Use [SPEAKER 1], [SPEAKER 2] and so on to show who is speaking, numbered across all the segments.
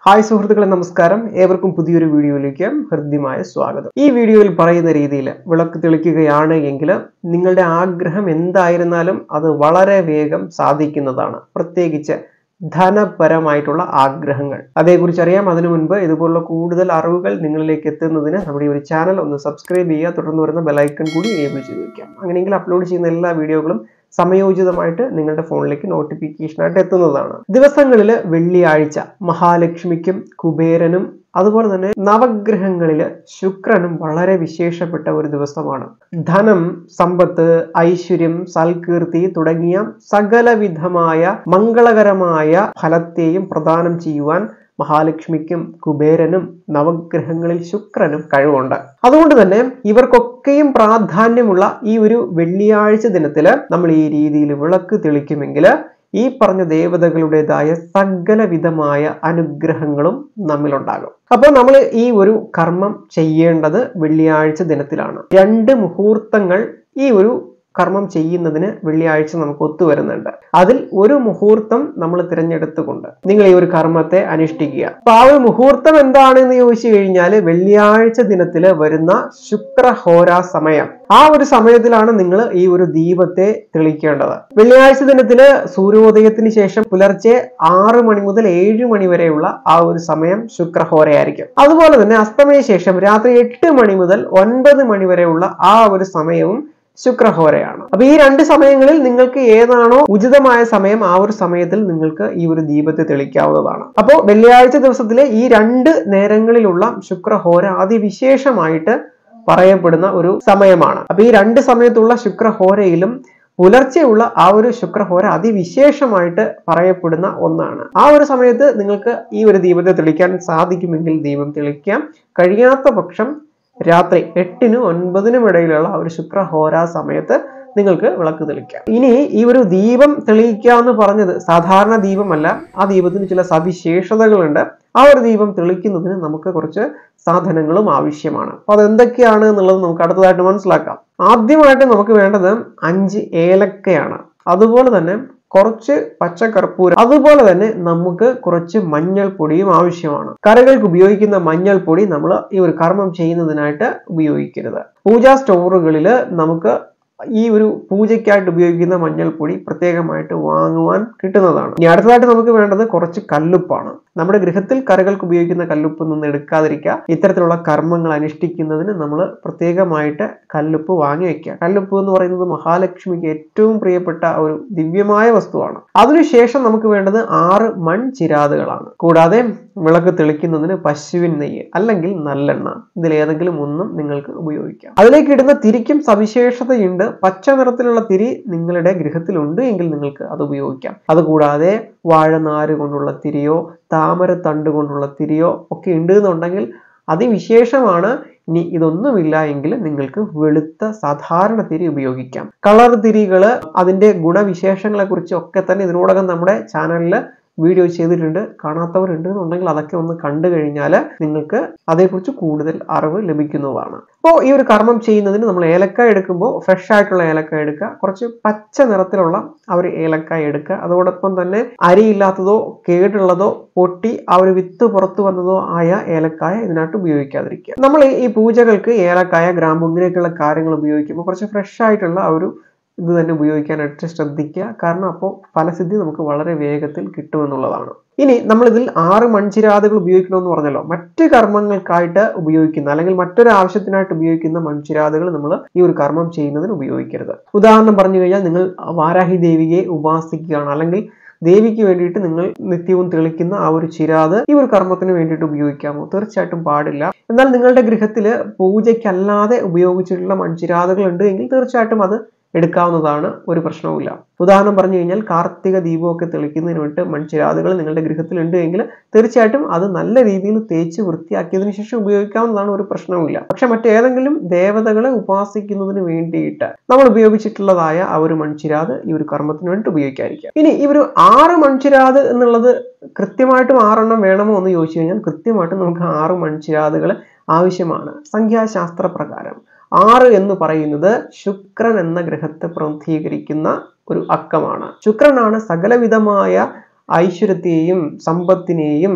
[SPEAKER 1] hi സുഹൃത്തുക്കളെ നമസ്കാരം ഏവർക്കും പുതിയൊരു വീഡിയോയിലേക്ക് ഹൃദ്യമായ സ്വാഗതം ഈ വീഡിയോയിൽ പറയുന്ന രീതിയിൽ വിളക്ക് തെളിക്കുകയാണ് എങ്കിൽ നിങ്ങളുടെ ആഗ്രഹം എന്തായിരുന്നാലും അത് വളരെ വേഗം സാധിക്കുന്നതാണ് പ്രത്യേകിച്ച് ധനപരമായിട്ടുള്ള ആഗ്രഹങ്ങൾ അതേക്കുറിച്ച് അറിയാം അതിനു മുൻപ് ഇതുപോലുള്ള കൂടുതൽ അറിവുകൾ നിങ്ങളിലേക്ക് എത്തുന്നതിന് നമ്മുടെ ഈ ഒരു ചാനൽ ഒന്ന് സബ്സ്ക്രൈബ് ചെയ്യുക തുടർന്ന് വരുന്ന ബെലൈക്കൺ കൂടി എനേബിൾ ചെയ്ത് വെക്കാം അങ്ങനെയെങ്കിൽ അപ്ലോഡ് ചെയ്യുന്ന എല്ലാ വീഡിയോകളും സമയോചിതമായിട്ട് നിങ്ങളുടെ ഫോണിലേക്ക് നോട്ടിഫിക്കേഷനായിട്ട് എത്തുന്നതാണ് ദിവസങ്ങളിൽ വെള്ളിയാഴ്ച മഹാലക്ഷ്മിക്കും കുബേരനും അതുപോലെ തന്നെ നവഗ്രഹങ്ങളിൽ ശുക്രനും വളരെ വിശേഷപ്പെട്ട ഒരു ദിവസമാണ് ധനം സമ്പത്ത് ഐശ്വര്യം സൽകീർത്തി തുടങ്ങിയ സകലവിധമായ മംഗളകരമായ ഫലത്തെയും പ്രദാനം ചെയ്യുവാൻ മഹാലക്ഷ്മിക്കും കുബേരനും നവഗ്രഹങ്ങളിൽ ശുക്രനും കഴിവുണ്ട് അതുകൊണ്ട് തന്നെ ഇവർക്കൊക്കെയും പ്രാധാന്യമുള്ള ഈ ഒരു വെള്ളിയാഴ്ച ദിനത്തിൽ നമ്മൾ ഈ രീതിയിൽ വിളക്ക് തെളിക്കുമെങ്കിൽ ഈ പറഞ്ഞ ദേവതകളുടേതായ സകലവിധമായ അനുഗ്രഹങ്ങളും നമ്മിലുണ്ടാകും അപ്പോൾ നമ്മൾ ഈ ഒരു കർമ്മം ചെയ്യേണ്ടത് വെള്ളിയാഴ്ച ദിനത്തിലാണ് രണ്ട് മുഹൂർത്തങ്ങൾ ഈ ഒരു കർമ്മം ചെയ്യുന്നതിന് വെള്ളിയാഴ്ച നമുക്ക് ഒത്തുവരുന്നുണ്ട് അതിൽ ഒരു മുഹൂർത്തം നമ്മൾ തിരഞ്ഞെടുത്തുകൊണ്ട് നിങ്ങൾ ഈ ഒരു കർമ്മത്തെ അനുഷ്ഠിക്കുക അപ്പൊ ആ ഒരു മുഹൂർത്തം എന്താണ് എന്ന് ചോദിച്ചു കഴിഞ്ഞാൽ വെള്ളിയാഴ്ച ദിനത്തിൽ വരുന്ന ശുക്രഹോര സമയം ആ ഒരു സമയത്തിലാണ് നിങ്ങൾ ഈ ഒരു ദീപത്തെ തെളിക്കേണ്ടത് വെള്ളിയാഴ്ച ദിനത്തില് സൂര്യോദയത്തിന് ശേഷം പുലർച്ചെ ആറ് മണി മുതൽ ഏഴ് മണി വരെയുള്ള ആ ഒരു സമയം ശുക്രഹോരയായിരിക്കും അതുപോലെ തന്നെ അസ്തമയ ശേഷം രാത്രി എട്ട് മണി മുതൽ ഒൻപത് മണി വരെയുള്ള ആ ഒരു സമയവും ശുക്രഹോരയാണ് അപ്പൊ ഈ രണ്ട് സമയങ്ങളിൽ നിങ്ങൾക്ക് ഏതാണോ ഉചിതമായ സമയം ആ ഒരു സമയത്തിൽ നിങ്ങൾക്ക് ഈ ഒരു ദീപത്തെ തെളിക്കാവുന്നതാണ് അപ്പോൾ വെള്ളിയാഴ്ച ദിവസത്തിലെ ഈ രണ്ട് നേരങ്ങളിലുള്ള ശുക്രഹോര അതിവിശേഷമായിട്ട് പറയപ്പെടുന്ന ഒരു സമയമാണ് അപ്പൊ ഈ രണ്ട് സമയത്തുള്ള ശുക്രഹോരയിലും പുലർച്ചെയുള്ള ആ ഒരു ശുക്രഹോര അതിവിശേഷമായിട്ട് പറയപ്പെടുന്ന ഒന്നാണ് ആ ഒരു സമയത്ത് നിങ്ങൾക്ക് ഈ ഒരു ദീപത്തെ തെളിക്കാൻ സാധിക്കുമെങ്കിൽ ദീപം തെളിക്കാം കഴിയാത്ത പക്ഷം രാത്രി എട്ടിനും ഒൻപതിനും ഇടയിലുള്ള ഒരു ശുക്രഹോര സമയത്ത് നിങ്ങൾക്ക് വിളക്ക് തെളിക്കാം ഇനി ഈ ഒരു ദീപം തെളിയിക്കുക എന്ന് പറഞ്ഞത് സാധാരണ ദീപമല്ല ആ ദീപത്തിന് ചില സവിശേഷതകളുണ്ട് ആ ഒരു ദീപം തെളിക്കുന്നതിന് നമുക്ക് കുറച്ച് സാധനങ്ങളും ആവശ്യമാണ് അപ്പൊ അതെന്തൊക്കെയാണ് എന്നുള്ളത് നമുക്ക് അടുത്തതായിട്ട് മനസ്സിലാക്കാം ആദ്യമായിട്ട് നമുക്ക് വേണ്ടത് അഞ്ച് ഏലക്കയാണ് അതുപോലെ തന്നെ കുറച്ച് പച്ചക്കർപ്പൂരം അതുപോലെ തന്നെ നമുക്ക് കുറച്ച് മഞ്ഞൾപ്പൊടിയും ആവശ്യമാണ് കറികൾക്ക് ഉപയോഗിക്കുന്ന മഞ്ഞൾപ്പൊടി നമ്മൾ ഈ ഒരു കർമ്മം ചെയ്യുന്നതിനായിട്ട് ഉപയോഗിക്കരുത് പൂജാ സ്റ്റോറുകളിൽ നമുക്ക് ഈ ഒരു പൂജയ്ക്കായിട്ട് ഉപയോഗിക്കുന്ന മഞ്ഞൾപ്പൊടി പ്രത്യേകമായിട്ട് വാങ്ങുവാൻ കിട്ടുന്നതാണ് ഇനി അടുത്തതായിട്ട് നമുക്ക് വേണ്ടത് കുറച്ച് കല്ലുപ്പാണ് നമ്മുടെ ഗൃഹത്തിൽ കറികൾക്ക് ഉപയോഗിക്കുന്ന കല്ലുപ്പ് നിന്ന് എടുക്കാതിരിക്കുക ഇത്തരത്തിലുള്ള കർമ്മങ്ങൾ അനുഷ്ഠിക്കുന്നതിന് നമ്മൾ പ്രത്യേകമായിട്ട് കല്ലുപ്പ് വാങ്ങി വെക്കുക കല്ലുപ്പ് എന്ന് പറയുന്നത് മഹാലക്ഷ്മിക്ക് ഏറ്റവും പ്രിയപ്പെട്ട ഒരു ദിവ്യമായ വസ്തുവാണ് അതിനുശേഷം നമുക്ക് വേണ്ടത് ആറ് മൺ ചിരാതുകളാണ് കൂടാതെ വിളക്ക് തെളിക്കുന്നതിന് പശുവിൻ നെയ്യ് അല്ലെങ്കിൽ നല്ലെണ്ണ ഇതിലേതെങ്കിലും ഒന്നും നിങ്ങൾക്ക് ഉപയോഗിക്കാം അതിലേക്ക് ഇടുന്ന തിരിക്കും സവിശേഷതയുണ്ട് പച്ച നിറത്തിലുള്ള തിരി നിങ്ങളുടെ ഗൃഹത്തിലുണ്ട് എങ്കിൽ നിങ്ങൾക്ക് അത് ഉപയോഗിക്കാം അതുകൂടാതെ വാഴനാര് കൊണ്ടുള്ള തിരിയോ താമര തണ്ട് കൊണ്ടുള്ള തിരിയോ ഒക്കെ ഉണ്ട് എന്നുണ്ടെങ്കിൽ അതിവിശേഷമാണ് ഇനി ഇതൊന്നുമില്ല എങ്കിൽ നിങ്ങൾക്ക് വെളുത്ത സാധാരണ തിരി ഉപയോഗിക്കാം കളർ തിരികൾ അതിന്റെ ഗുണവിശേഷങ്ങളെ കുറിച്ച് ഒക്കെ തന്നെ ഇതിനോടകം നമ്മുടെ ചാനലിൽ വീഡിയോ ചെയ്തിട്ടുണ്ട് കാണാത്തവരുണ്ട് എന്നുണ്ടെങ്കിൽ അതൊക്കെ ഒന്ന് കണ്ടു കഴിഞ്ഞാൽ നിങ്ങൾക്ക് അതേക്കുറിച്ച് കൂടുതൽ അറിവ് ലഭിക്കുന്നതാണ് അപ്പോൾ ഈ ഒരു കർമ്മം ചെയ്യുന്നതിന് നമ്മൾ ഏലക്കായ എടുക്കുമ്പോൾ ഫ്രഷ് ആയിട്ടുള്ള ഏലക്കായ എടുക്കുക കുറച്ച് പച്ച നിറത്തിലുള്ള ആ ഒരു ഏലക്കായ എടുക്കുക അതോടൊപ്പം തന്നെ അരിയില്ലാത്തതോ കേടുള്ളതോ പൊട്ടി ആ ഒരു വിത്ത് പുറത്തു വന്നതോ ആയ ഏലക്കായ ഇതിനായിട്ട് ഉപയോഗിക്കാതിരിക്കുക നമ്മൾ ഈ പൂജകൾക്ക് ഏലക്കായ ഗ്രാമ്പു ഇങ്ങനെയൊക്കെയുള്ള കാര്യങ്ങൾ ഉപയോഗിക്കുമ്പോൾ കുറച്ച് ഫ്രഷ് ആയിട്ടുള്ള ആ ഒരു ഇത് തന്നെ ഉപയോഗിക്കാനായിട്ട് ശ്രദ്ധിക്കുക കാരണം അപ്പോൾ ഫലസിദ്ധി നമുക്ക് വളരെ വേഗത്തിൽ കിട്ടുമെന്നുള്ളതാണ് ഇനി നമ്മളിതിൽ ആറ് മൺചിരാതുകൾ ഉപയോഗിക്കണമെന്ന് പറഞ്ഞല്ലോ മറ്റ് കർമ്മങ്ങൾക്കായിട്ട് ഉപയോഗിക്കുന്ന അല്ലെങ്കിൽ മറ്റൊരു ആവശ്യത്തിനായിട്ട് ഉപയോഗിക്കുന്ന മൺചിരാതുകൾ നമ്മൾ ഈ ഒരു കർമ്മം ചെയ്യുന്നതിന് ഉപയോഗിക്കരുത് ഉദാഹരണം പറഞ്ഞു കഴിഞ്ഞാൽ നിങ്ങൾ വാരാഹി ദേവിയെ ഉപാസിക്കുകയാണ് അല്ലെങ്കിൽ ദേവിക്ക് വേണ്ടിയിട്ട് നിങ്ങൾ നിത്യവും തെളിക്കുന്ന ആ ഒരു ചിരാത് ഈ ഒരു കർമ്മത്തിന് വേണ്ടിയിട്ട് ഉപയോഗിക്കാമോ തീർച്ചയായിട്ടും പാടില്ല എന്നാൽ നിങ്ങളുടെ ഗൃഹത്തിൽ പൂജയ്ക്കല്ലാതെ ഉപയോഗിച്ചിട്ടുള്ള മൺചിരാതുകൾ ഉണ്ട് എങ്കിൽ തീർച്ചയായിട്ടും അത് എടുക്കാവുന്നതാണ് ഒരു പ്രശ്നവുമില്ല ഉദാഹരണം പറഞ്ഞു കഴിഞ്ഞാൽ കാർത്തിക ദീപമൊക്കെ തെളിക്കുന്നതിന് വേണ്ടി മൺചിരാതുകൾ നിങ്ങളുടെ ഗൃഹത്തിലുണ്ട് എങ്കിൽ തീർച്ചയായിട്ടും അത് നല്ല രീതിയിൽ തേച്ച് വൃത്തിയാക്കിയതിനു ശേഷം ഉപയോഗിക്കാവുന്നതാണ് ഒരു പ്രശ്നവുമില്ല പക്ഷെ മറ്റേതെങ്കിലും ദേവതകളെ ഉപാസിക്കുന്നതിന് വേണ്ടിയിട്ട് നമ്മൾ ഉപയോഗിച്ചിട്ടുള്ളതായ ആ ഒരു മൺചിരാത് ഈ ഒരു കർമ്മത്തിന് വേണ്ടി ഉപയോഗിക്കാതിരിക്കുക ഇനി ഈ ഒരു ആറ് മൺചിരാത് എന്നുള്ളത് കൃത്യമായിട്ടും ആറെണ്ണം വേണമോ എന്ന് ചോദിച്ചു കഴിഞ്ഞാൽ കൃത്യമായിട്ടും നമുക്ക് ആറ് മൺചിരാതുകൾ ആവശ്യമാണ് സംഖ്യാശാസ്ത്ര പ്രകാരം ആറ് എന്ന് പറയുന്നത് ശുക്രൻ എന്ന ഗ്രഹത്തെ പ്രതിനിധീകരിക്കുന്ന ഒരു അക്കമാണ് ശുക്രനാണ് സകലവിധമായ ഐശ്വര്യത്തെയും സമ്പത്തിനെയും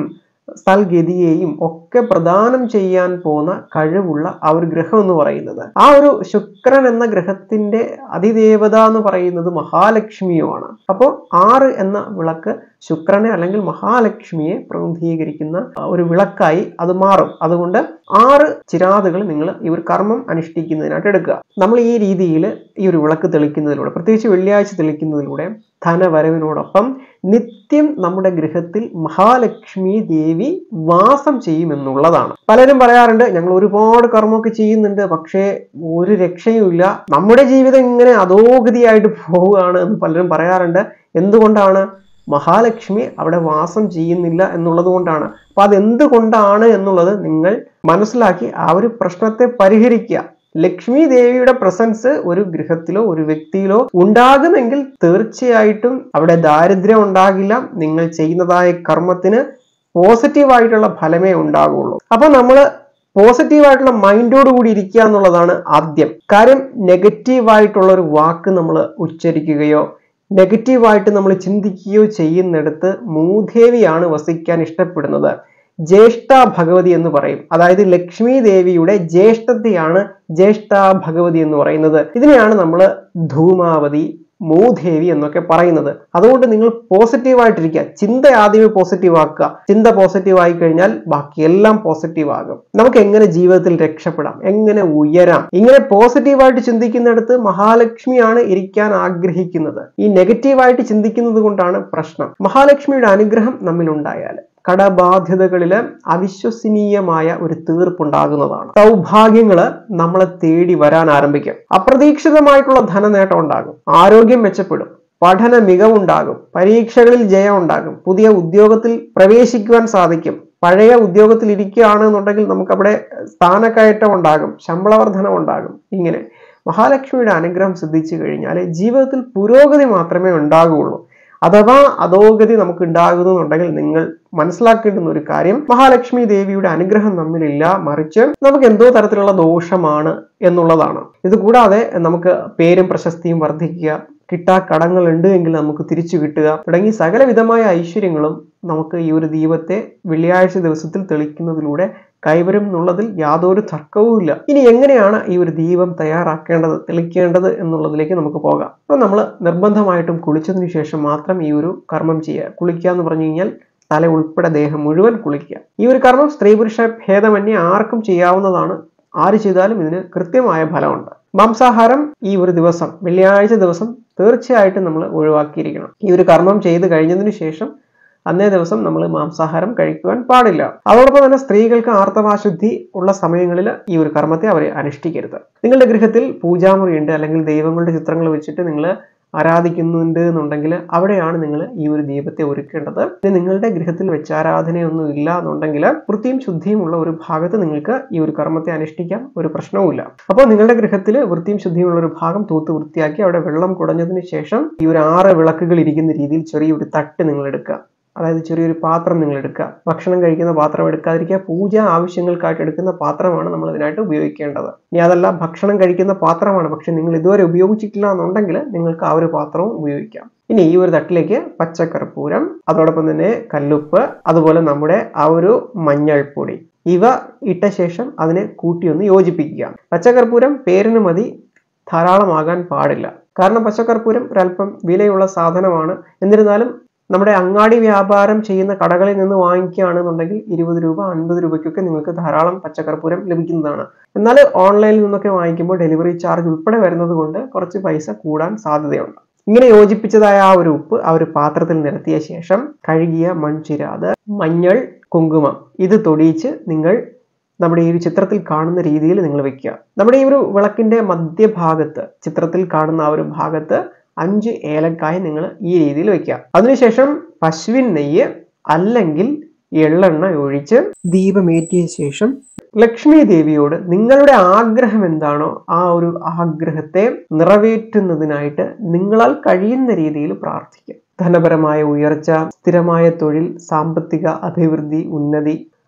[SPEAKER 1] സ്ഥൽഗതിയെയും ഒക്കെ പ്രദാനം ചെയ്യാൻ പോകുന്ന കഴിവുള്ള ആ ഒരു ഗ്രഹം എന്ന് പറയുന്നത് ആ ഒരു ശുക്രൻ എന്ന ഗ്രഹത്തിന്റെ അതിദേവത എന്ന് പറയുന്നത് മഹാലക്ഷ്മിയുമാണ് അപ്പോൾ ആറ് എന്ന വിളക്ക് ശുക്രനെ അല്ലെങ്കിൽ മഹാലക്ഷ്മിയെ പ്രതിനിധീകരിക്കുന്ന ഒരു വിളക്കായി അത് മാറും അതുകൊണ്ട് ആറ് ചിരാതുകൾ നിങ്ങൾ ഈ ഒരു കർമ്മം അനുഷ്ഠിക്കുന്നതിനായിട്ട് എടുക്കുക നമ്മൾ ഈ രീതിയിൽ ഈ ഒരു വിളക്ക് തെളിക്കുന്നതിലൂടെ പ്രത്യേകിച്ച് വെള്ളിയാഴ്ച തെളിക്കുന്നതിലൂടെ ധനവരവിനോടൊപ്പം നിത്യം നമ്മുടെ ഗൃഹത്തിൽ മഹാലക്ഷ്മി ദേവി വാസം ചെയ്യുമെന്നുള്ളതാണ് പലരും പറയാറുണ്ട് ഞങ്ങൾ ഒരുപാട് കർമ്മമൊക്കെ ചെയ്യുന്നുണ്ട് പക്ഷേ ഒരു രക്ഷയുമില്ല നമ്മുടെ ജീവിതം ഇങ്ങനെ അധോഗതിയായിട്ട് പോവുകയാണ് എന്ന് പലരും പറയാറുണ്ട് എന്തുകൊണ്ടാണ് മഹാലക്ഷ്മി അവിടെ വാസം ചെയ്യുന്നില്ല എന്നുള്ളത് കൊണ്ടാണ് അപ്പൊ അതെന്തുകൊണ്ടാണ് എന്നുള്ളത് നിങ്ങൾ മനസ്സിലാക്കി ആ ഒരു പ്രശ്നത്തെ പരിഹരിക്കുക ലക്ഷ്മി ദേവിയുടെ പ്രസൻസ് ഒരു ഗൃഹത്തിലോ ഒരു വ്യക്തിയിലോ ഉണ്ടാകുമെങ്കിൽ തീർച്ചയായിട്ടും അവിടെ ദാരിദ്ര്യം ഉണ്ടാകില്ല നിങ്ങൾ ചെയ്യുന്നതായ കർമ്മത്തിന് പോസിറ്റീവായിട്ടുള്ള ഫലമേ ഉണ്ടാകുള്ളൂ അപ്പൊ നമ്മൾ പോസിറ്റീവായിട്ടുള്ള മൈൻഡോട് കൂടി ഇരിക്കുക എന്നുള്ളതാണ് ആദ്യം കാര്യം നെഗറ്റീവായിട്ടുള്ള ഒരു വാക്ക് നമ്മൾ ഉച്ചരിക്കുകയോ നെഗറ്റീവായിട്ട് നമ്മൾ ചിന്തിക്കുകയോ ചെയ്യുന്നിടത്ത് മൂദേവിയാണ് വസിക്കാൻ ഇഷ്ടപ്പെടുന്നത് ജ്യേഷ്ഠ ഭഗവതി എന്ന് പറയും അതായത് ലക്ഷ്മി ദേവിയുടെ ജ്യേഷ്ഠത്തെയാണ് ജ്യേഷ്ഠ ഭഗവതി എന്ന് പറയുന്നത് ഇതിനെയാണ് നമ്മൾ ധൂമാവതി മൂദേവി എന്നൊക്കെ പറയുന്നത് അതുകൊണ്ട് നിങ്ങൾ പോസിറ്റീവായിട്ടിരിക്കുക ചിന്ത ആദ്യമേ പോസിറ്റീവ് ആക്കുക ചിന്ത പോസിറ്റീവ് ആയി കഴിഞ്ഞാൽ ബാക്കിയെല്ലാം പോസിറ്റീവ് ആകും നമുക്ക് എങ്ങനെ ജീവിതത്തിൽ രക്ഷപ്പെടാം എങ്ങനെ ഉയരാം ഇങ്ങനെ പോസിറ്റീവായിട്ട് ചിന്തിക്കുന്നിടത്ത് മഹാലക്ഷ്മിയാണ് ഇരിക്കാൻ ആഗ്രഹിക്കുന്നത് ഈ നെഗറ്റീവായിട്ട് ചിന്തിക്കുന്നത് കൊണ്ടാണ് പ്രശ്നം മഹാലക്ഷ്മിയുടെ അനുഗ്രഹം നമ്മിൽ ഉണ്ടായാൽ കടബാധ്യതകളില് അവിശ്വസനീയമായ ഒരു തീർപ്പുണ്ടാകുന്നതാണ് സൗഭാഗ്യങ്ങള് നമ്മളെ തേടി വരാൻ ആരംഭിക്കും അപ്രതീക്ഷിതമായിട്ടുള്ള ധനനേട്ടം ഉണ്ടാകും ആരോഗ്യം മെച്ചപ്പെടും പഠന മികവുണ്ടാകും പരീക്ഷകളിൽ ജയം ഉണ്ടാകും പുതിയ ഉദ്യോഗത്തിൽ പ്രവേശിക്കുവാൻ സാധിക്കും പഴയ ഉദ്യോഗത്തിൽ ഇരിക്കുകയാണ് എന്നുണ്ടെങ്കിൽ നമുക്ക് അവിടെ സ്ഥാനക്കയറ്റം ഉണ്ടാകും ശമ്പള വർധനം ഉണ്ടാകും ഇങ്ങനെ മഹാലക്ഷ്മിയുടെ അനുഗ്രഹം സിദ്ധിച്ചു കഴിഞ്ഞാൽ ജീവിതത്തിൽ പുരോഗതി മാത്രമേ ഉണ്ടാകുകയുള്ളൂ അഥവാ അധോഗതി നമുക്ക് ഉണ്ടാകുന്നുണ്ടെങ്കിൽ നിങ്ങൾ മനസ്സിലാക്കേണ്ടുന്ന ഒരു കാര്യം മഹാലക്ഷ്മി ദേവിയുടെ അനുഗ്രഹം നമ്മിലില്ല മറിച്ച് നമുക്ക് എന്തോ തരത്തിലുള്ള ദോഷമാണ് എന്നുള്ളതാണ് ഇത് കൂടാതെ നമുക്ക് പേരും പ്രശസ്തിയും വർദ്ധിക്കുക കിട്ടാ കടങ്ങൾ ഉണ്ട് എങ്കിൽ നമുക്ക് തിരിച്ചു കിട്ടുക തുടങ്ങി സകലവിധമായ ഐശ്വര്യങ്ങളും നമുക്ക് ഈ ഒരു ദീപത്തെ വെള്ളിയാഴ്ച ദിവസത്തിൽ തെളിക്കുന്നതിലൂടെ കൈവരും എന്നുള്ളതിൽ യാതൊരു തർക്കവുമില്ല ഇനി എങ്ങനെയാണ് ഈ ഒരു ദീപം തയ്യാറാക്കേണ്ടത് തെളിക്കേണ്ടത് എന്നുള്ളതിലേക്ക് നമുക്ക് പോകാം അപ്പോൾ നമ്മൾ നിർബന്ധമായിട്ടും കുളിച്ചതിന് ശേഷം മാത്രം ഈ ഒരു കർമ്മം ചെയ്യുക കുളിക്കുക എന്ന് പറഞ്ഞു കഴിഞ്ഞാൽ തല ഉൾപ്പെടെ ദേഹം മുഴുവൻ കുളിക്കുക ഈ ഒരു കർമ്മം സ്ത്രീ പുരുഷ ഭേദമന്യേ ആർക്കും ചെയ്യാവുന്നതാണ് ആര് ചെയ്താലും ഇതിന് കൃത്യമായ ഫലമുണ്ട് മാംസാഹാരം ഈ ഒരു ദിവസം വെള്ളിയാഴ്ച ദിവസം തീർച്ചയായിട്ടും നമ്മൾ ഒഴിവാക്കിയിരിക്കണം ഈ ഒരു കർമ്മം ചെയ്ത് കഴിഞ്ഞതിന് ശേഷം അന്നേ ദിവസം നമ്മൾ മാംസാഹാരം കഴിക്കുവാൻ പാടില്ല അതോടൊപ്പം തന്നെ സ്ത്രീകൾക്ക് ആർത്തവാശുദ്ധി ഉള്ള സമയങ്ങളിൽ ഈ ഒരു കർമ്മത്തെ അവർ അനുഷ്ഠിക്കരുത് നിങ്ങളുടെ ഗൃഹത്തിൽ പൂജാമുറി ഉണ്ട് അല്ലെങ്കിൽ ദൈവങ്ങളുടെ ചിത്രങ്ങൾ വെച്ചിട്ട് നിങ്ങൾ ആരാധിക്കുന്നുണ്ട് എന്നുണ്ടെങ്കിൽ അവിടെയാണ് നിങ്ങൾ ഈ ഒരു ദീപത്തെ ഒരുക്കേണ്ടത് ഇനി നിങ്ങളുടെ ഗൃഹത്തിൽ വെച്ചാരാധനയൊന്നും ഇല്ല എന്നുണ്ടെങ്കിൽ വൃത്തിയും ശുദ്ധിയും ഉള്ള ഒരു ഭാഗത്ത് നിങ്ങൾക്ക് ഈ ഒരു കർമ്മത്തെ അനുഷ്ഠിക്കാം ഒരു പ്രശ്നവുമില്ല അപ്പോൾ നിങ്ങളുടെ ഗൃഹത്തിൽ വൃത്തിയും ശുദ്ധിയും ഉള്ള ഒരു ഭാഗം തൂത്ത് വൃത്തിയാക്കി അവിടെ വെള്ളം കുടഞ്ഞതിന് ശേഷം ഈ ഒരു ആറ് വിളക്കുകൾ ഇരിക്കുന്ന രീതിയിൽ ചെറിയൊരു തട്ട് നിങ്ങൾ എടുക്കുക അതായത് ചെറിയൊരു പാത്രം നിങ്ങൾ എടുക്കുക ഭക്ഷണം കഴിക്കുന്ന പാത്രം എടുക്കാതിരിക്കുക പൂജ ആവശ്യങ്ങൾക്കായിട്ട് എടുക്കുന്ന പാത്രമാണ് നമ്മൾ ഇതിനായിട്ട് ഉപയോഗിക്കേണ്ടത് ഇനി അതല്ല ഭക്ഷണം കഴിക്കുന്ന പാത്രമാണ് പക്ഷെ നിങ്ങൾ ഇതുവരെ ഉപയോഗിച്ചിട്ടില്ല എന്നുണ്ടെങ്കിൽ നിങ്ങൾക്ക് ആ ഒരു പാത്രവും ഉപയോഗിക്കാം ഇനി ഈ ഒരു തട്ടിലേക്ക് പച്ചക്കർപ്പൂരം അതോടൊപ്പം തന്നെ കല്ലുപ്പ് അതുപോലെ നമ്മുടെ ആ ഒരു മഞ്ഞൾപ്പൊടി ഇവ ഇട്ട ശേഷം അതിനെ കൂട്ടിയൊന്ന് യോജിപ്പിക്കുക പച്ചക്കർപ്പൂരം പേരിന് മതി ധാരാളമാകാൻ പാടില്ല കാരണം പച്ചക്കർപ്പൂരം ഒരല്പം വിലയുള്ള സാധനമാണ് എന്നിരുന്നാലും നമ്മുടെ അങ്ങാടി വ്യാപാരം ചെയ്യുന്ന കടകളിൽ നിന്ന് വാങ്ങിക്കുകയാണെന്നുണ്ടെങ്കിൽ ഇരുപത് രൂപ അൻപത് രൂപയ്ക്കൊക്കെ നിങ്ങൾക്ക് ധാരാളം പച്ചക്കർപ്പൂരം ലഭിക്കുന്നതാണ് എന്നാൽ ഓൺലൈനിൽ നിന്നൊക്കെ വാങ്ങിക്കുമ്പോൾ ഡെലിവറി ചാർജ് ഉൾപ്പെടെ വരുന്നത് കൊണ്ട് കുറച്ച് പൈസ കൂടാൻ സാധ്യതയുണ്ട് ഇങ്ങനെ യോജിപ്പിച്ചതായ ആ ഒരു ഉപ്പ് ആ ഒരു പാത്രത്തിൽ നിരത്തിയ ശേഷം കഴുകിയ മൺചിരാത് മഞ്ഞൾ കുങ്കുമം ഇത് തൊടിയിച്ച് നിങ്ങൾ നമ്മുടെ ഈ ഒരു ചിത്രത്തിൽ കാണുന്ന രീതിയിൽ നിങ്ങൾ വെക്കുക നമ്മുടെ ഈ ഒരു വിളക്കിന്റെ മധ്യഭാഗത്ത് ചിത്രത്തിൽ കാണുന്ന ആ ഒരു ഭാഗത്ത് അഞ്ച് ഏലക്കായ നിങ്ങൾ ഈ രീതിയിൽ വെക്കുക അതിനുശേഷം പശുവിൻ നെയ്യ് അല്ലെങ്കിൽ എള്ളെണ്ണ ഒഴിച്ച് ദീപമേറ്റിയ ശേഷം ലക്ഷ്മി ദേവിയോട് നിങ്ങളുടെ ആഗ്രഹം എന്താണോ ആ ഒരു ആഗ്രഹത്തെ നിറവേറ്റുന്നതിനായിട്ട് നിങ്ങളാൽ കഴിയുന്ന രീതിയിൽ പ്രാർത്ഥിക്കുക ധനപരമായ ഉയർച്ച സ്ഥിരമായ തൊഴിൽ സാമ്പത്തിക അഭിവൃദ്ധി ഉന്നതി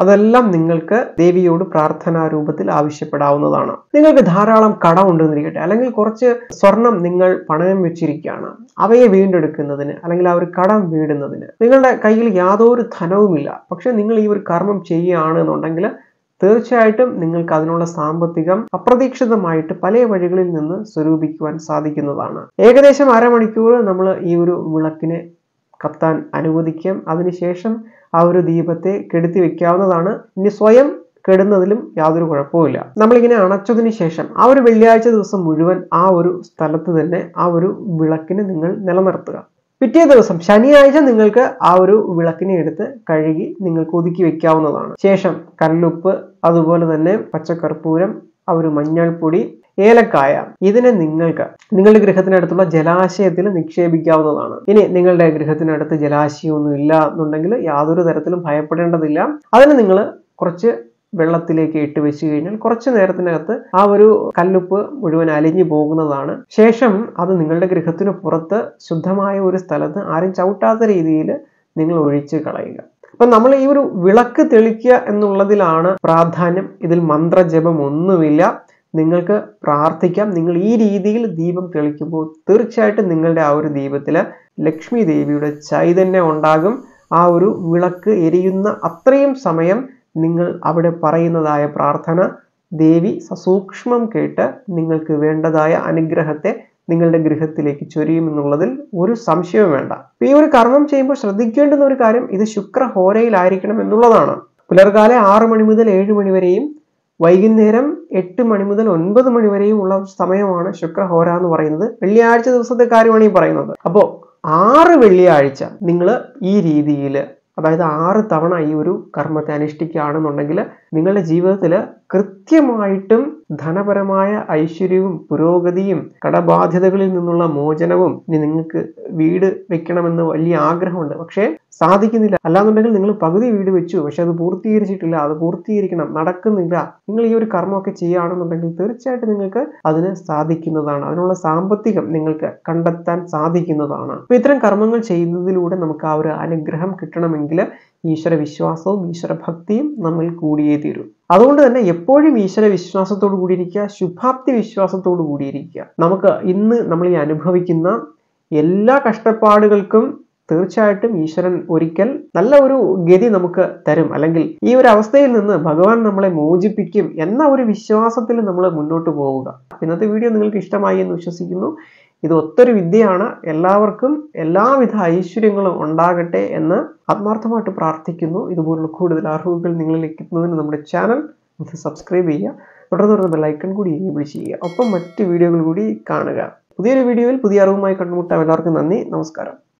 [SPEAKER 1] അതെല്ലാം നിങ്ങൾക്ക് ദേവിയോട് പ്രാർത്ഥനാ രൂപത്തിൽ ആവശ്യപ്പെടാവുന്നതാണ് നിങ്ങൾക്ക് ധാരാളം കടം ഉണ്ടെന്നിരിക്കട്ടെ അല്ലെങ്കിൽ കുറച്ച് സ്വർണം നിങ്ങൾ പണയം വെച്ചിരിക്കുകയാണ് അവയെ വീണ്ടെടുക്കുന്നതിന് അല്ലെങ്കിൽ ആ ഒരു കടം വീടുന്നതിന് നിങ്ങളുടെ കയ്യിൽ യാതൊരു ധനവുമില്ല പക്ഷെ നിങ്ങൾ ഈ ഒരു കർമ്മം ചെയ്യുകയാണെന്നുണ്ടെങ്കിൽ തീർച്ചയായിട്ടും നിങ്ങൾക്ക് അതിനുള്ള സാമ്പത്തികം അപ്രതീക്ഷിതമായിട്ട് പല വഴികളിൽ നിന്ന് സ്വരൂപിക്കുവാൻ സാധിക്കുന്നതാണ് ഏകദേശം അരമണിക്കൂർ നമ്മൾ ഈ ഒരു വിളക്കിനെ കത്താൻ അനുവദിക്കാം അതിനുശേഷം ആ ഒരു ദീപത്തെ കെടുത്തി വെക്കാവുന്നതാണ് ഇനി സ്വയം കെടുന്നതിലും യാതൊരു കുഴപ്പവുമില്ല നമ്മളിങ്ങനെ അണച്ചതിന് ശേഷം ആ ഒരു വെള്ളിയാഴ്ച ദിവസം മുഴുവൻ ആ ഒരു സ്ഥലത്ത് തന്നെ ആ ഒരു വിളക്കിനെ നിങ്ങൾ നിലനിർത്തുക പിറ്റേ ദിവസം ശനിയാഴ്ച നിങ്ങൾക്ക് ആ ഒരു വിളക്കിനെ എടുത്ത് കഴുകി നിങ്ങൾക്ക് ഒതുക്കി വെക്കാവുന്നതാണ് ശേഷം കല്ലുപ്പ് അതുപോലെ തന്നെ പച്ചക്കർപ്പൂരം ആ ഒരു മഞ്ഞൾപ്പൊടി ഏലക്കായ ഇതിനെ നിങ്ങൾക്ക് നിങ്ങളുടെ ഗൃഹത്തിനടുത്തുള്ള ജലാശയത്തിൽ നിക്ഷേപിക്കാവുന്നതാണ് ഇനി നിങ്ങളുടെ ഗൃഹത്തിനടുത്ത് ജലാശയമൊന്നും ഇല്ല എന്നുണ്ടെങ്കിൽ യാതൊരു തരത്തിലും ഭയപ്പെടേണ്ടതില്ല അതിന് നിങ്ങൾ കുറച്ച് വെള്ളത്തിലേക്ക് ഇട്ട് വെച്ച് കഴിഞ്ഞാൽ കുറച്ച് നേരത്തിനകത്ത് ആ ഒരു കല്ലുപ്പ് മുഴുവൻ അലിഞ്ഞു പോകുന്നതാണ് ശേഷം അത് നിങ്ങളുടെ ഗൃഹത്തിന് പുറത്ത് ശുദ്ധമായ ഒരു സ്ഥലത്ത് ആരും ചവിട്ടാത്ത രീതിയിൽ നിങ്ങൾ ഒഴിച്ച് കളയുക അപ്പൊ നമ്മൾ ഈ ഒരു വിളക്ക് തെളിക്കുക എന്നുള്ളതിലാണ് പ്രാധാന്യം ഇതിൽ മന്ത്രജപം ഒന്നുമില്ല നിങ്ങൾക്ക് പ്രാർത്ഥിക്കാം നിങ്ങൾ ഈ രീതിയിൽ ദീപം തെളിക്കുമ്പോൾ തീർച്ചയായിട്ടും നിങ്ങളുടെ ആ ഒരു ദീപത്തിൽ ലക്ഷ്മി ദേവിയുടെ ചൈതന്യം ഉണ്ടാകും ആ ഒരു വിളക്ക് എരിയുന്ന അത്രയും സമയം നിങ്ങൾ അവിടെ പറയുന്നതായ പ്രാർത്ഥന ദേവി സസൂക്ഷ്മം കേട്ട് നിങ്ങൾക്ക് വേണ്ടതായ അനുഗ്രഹത്തെ നിങ്ങളുടെ ഗൃഹത്തിലേക്ക് ചൊരിയുമെന്നുള്ളതിൽ ഒരു സംശയവും വേണ്ട അപ്പൊ ഈ ഒരു കർമ്മം ചെയ്യുമ്പോൾ ശ്രദ്ധിക്കേണ്ടുന്ന ഒരു കാര്യം ഇത് ശുക്രഹോരയിലായിരിക്കണം എന്നുള്ളതാണ് പുലർകാല ആറ് മണി മുതൽ ഏഴ് മണി വരെയും വൈകുന്നേരം എട്ട് മണി മുതൽ ഒൻപത് മണി വരെയും ഉള്ള സമയമാണ് ശുക്രഹോര എന്ന് പറയുന്നത് വെള്ളിയാഴ്ച ദിവസത്തെ കാര്യമാണ് ഈ പറയുന്നത് അപ്പോൾ ആറ് വെള്ളിയാഴ്ച നിങ്ങൾ ഈ രീതിയിൽ അതായത് ആറ് തവണ ഈ ഒരു കർമ്മത്തെ അനുഷ്ഠിക്കുകയാണെന്നുണ്ടെങ്കിൽ നിങ്ങളുടെ ജീവിതത്തിൽ കൃത്യമായിട്ടും ധനപരമായ ഐശ്വര്യവും പുരോഗതിയും കടബാധ്യതകളിൽ നിന്നുള്ള മോചനവും ഇനി നിങ്ങൾക്ക് വീട് വെക്കണമെന്ന് വലിയ ആഗ്രഹമുണ്ട് പക്ഷേ സാധിക്കുന്നില്ല അല്ലാന്നുണ്ടെങ്കിൽ നിങ്ങൾ പകുതി വീട് വെച്ചു പക്ഷെ അത് പൂർത്തീകരിച്ചിട്ടില്ല അത് പൂർത്തീകരിക്കണം നടക്കുന്നില്ല നിങ്ങൾ ഈ ഒരു കർമ്മമൊക്കെ ചെയ്യുകയാണെന്നുണ്ടെങ്കിൽ തീർച്ചയായിട്ടും നിങ്ങൾക്ക് അതിന് സാധിക്കുന്നതാണ് അതിനുള്ള സാമ്പത്തികം നിങ്ങൾക്ക് കണ്ടെത്താൻ സാധിക്കുന്നതാണ് അപ്പൊ ഇത്തരം കർമ്മങ്ങൾ ചെയ്യുന്നതിലൂടെ നമുക്ക് ആ ഒരു അനുഗ്രഹം കിട്ടണമെങ്കിൽ ഈശ്വര വിശ്വാസവും ഈശ്വര ഭക്തിയും നമ്മൾ കൂടിയേ തീരൂ അതുകൊണ്ട് തന്നെ എപ്പോഴും ഈശ്വര വിശ്വാസത്തോടു കൂടിയിരിക്കുക ശുഭാപ്തി വിശ്വാസത്തോടു കൂടിയിരിക്കുക നമുക്ക് ഇന്ന് നമ്മൾ ഈ അനുഭവിക്കുന്ന എല്ലാ കഷ്ടപ്പാടുകൾക്കും തീർച്ചയായിട്ടും ഈശ്വരൻ ഒരിക്കൽ നല്ല ഒരു ഗതി നമുക്ക് തരും അല്ലെങ്കിൽ ഈ ഒരു അവസ്ഥയിൽ നിന്ന് ഭഗവാൻ നമ്മളെ മോചിപ്പിക്കും എന്ന ഒരു വിശ്വാസത്തിൽ നമ്മൾ മുന്നോട്ട് പോവുക ഇന്നത്തെ വീഡിയോ നിങ്ങൾക്ക് ഇഷ്ടമായി എന്ന് വിശ്വസിക്കുന്നു ഇത് ഒത്തൊരു വിദ്യയാണ് എല്ലാവർക്കും എല്ലാവിധ ഐശ്വര്യങ്ങളും ഉണ്ടാകട്ടെ എന്ന് ആത്മാർത്ഥമായിട്ട് പ്രാർത്ഥിക്കുന്നു ഇതുപോലുള്ള കൂടുതൽ അറിവുകൾ നിങ്ങളിലേക്ക് എത്തുന്നതിന് നമ്മുടെ ചാനൽ ഒന്ന് സബ്സ്ക്രൈബ് ചെയ്യുക തുടർന്ന് തുടർന്ന് ബെല്ലൈക്കൺ കൂടി എനേബിൾ ചെയ്യുക ഒപ്പം മറ്റ് വീഡിയോകൾ കൂടി കാണുക പുതിയൊരു വീഡിയോയിൽ പുതിയ അറിവുമായി കണ്ടുമുട്ടാം എല്ലാവർക്കും നന്ദി നമസ്കാരം